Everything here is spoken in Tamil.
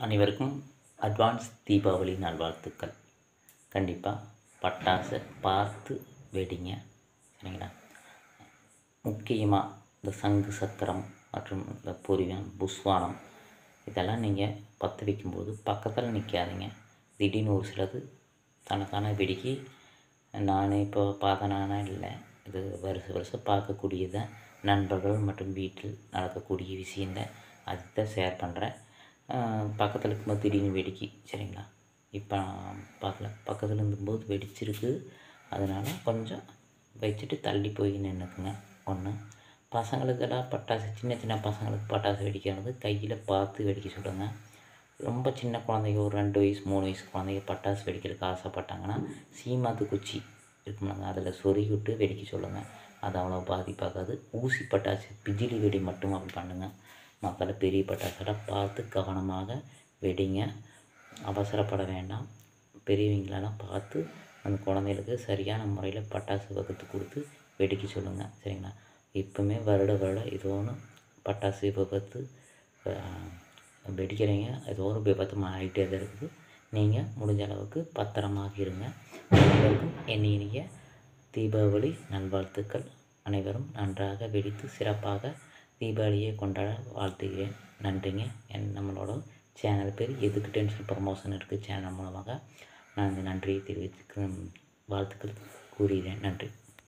அனைவருக்கும் அட்வான்ஸ் தீபாவளி நல்வாழ்த்துக்கள் கண்டிப்பாக பட்டாசை பார்த்து வெடிங்க சரிங்களா முக்கியமாக இந்த சங்கு சக்கரம் மற்றும் இந்த பூரிகம் புஸ்வானம் இதெல்லாம் நீங்கள் பற்ற வைக்கும்போது பக்கத்தில் நிற்காதீங்க திடீர்னு ஒரு சிலது தனத்தானே வெடிக்கி நானே இப்போ பார்த்தனானா இல்லை இது வருஷ வருஷம் பார்க்கக்கூடியதான் நண்பர்கள் மற்றும் வீட்டில் நடக்கக்கூடிய விஷயந்தான் அதுதான் ஷேர் பண்ணுறேன் பக்கத்தில் இருக்கும்போது திடீர்னு வெடிக்கி சரிங்களா இப்போ நான் பார்க்கல பக்கத்தில் இருந்தபோது வெடிச்சிருக்கு அதனால் கொஞ்சம் வச்சுட்டு தள்ளி போய் நின்றுக்குங்க ஒன்று பசங்களுக்கெல்லாம் பட்டாசு சின்ன சின்ன பசங்களுக்கு பட்டாசு வெடிக்கிறது கையில் பார்த்து வெடிக்க சொல்லுங்க ரொம்ப சின்ன குழந்தைங்க ஒரு ரெண்டு வயசு மூணு வயசு குழந்தைங்க பட்டாசு வெடிக்கிறதுக்கு ஆசைப்பட்டாங்கன்னா சீமாத்து குச்சி இருக்குமாங்க அதில் சொருகி விட்டு வெடிக்க சொல்லுங்கள் அது அவ்வளோ பாதிப்பாகாது ஊசி பட்டாசு பிஜிலி வெடி மட்டும் அப்படி பண்ணுங்கள் மக்களை பெரிய பட்டாசெல்லாம் பார்த்து கவனமாக வெடிங்க அவசரப்பட வேண்டாம் பெரியவங்களெல்லாம் பார்த்து அந்த குழந்தைகளுக்கு சரியான முறையில் பட்டாசு வகுத்து கொடுத்து வெடிக்க சொல்லுங்கள் சரிங்களா எப்பவுமே வருட வருடம் ஏதோ ஒன்று பட்டாசு விபத்து வெடிக்கிறீங்க ஏதோ ஒரு விபத்து ஆகிட்டே தான் இருக்குது நீங்கள் முடிஞ்ச அளவுக்கு பத்திரமாக இருங்க அனைவருக்கும் என் இனிய தீபாவளி நல்வாழ்த்துக்கள் அனைவரும் நன்றாக வெடித்து சிறப்பாக தீபாவளியை கொண்டாட வாழ்த்துகிறேன் நன்றிங்க என் நம்மளோட சேனல் பேர் எதுக்கு டென்ஷன் ப்ரமோஷன் இருக்குது சேனல் மூலமாக நான் இந்த நன்றியை தெரிவித்துக்க வாழ்த்துக்கள் கூறுகிறேன் நன்றி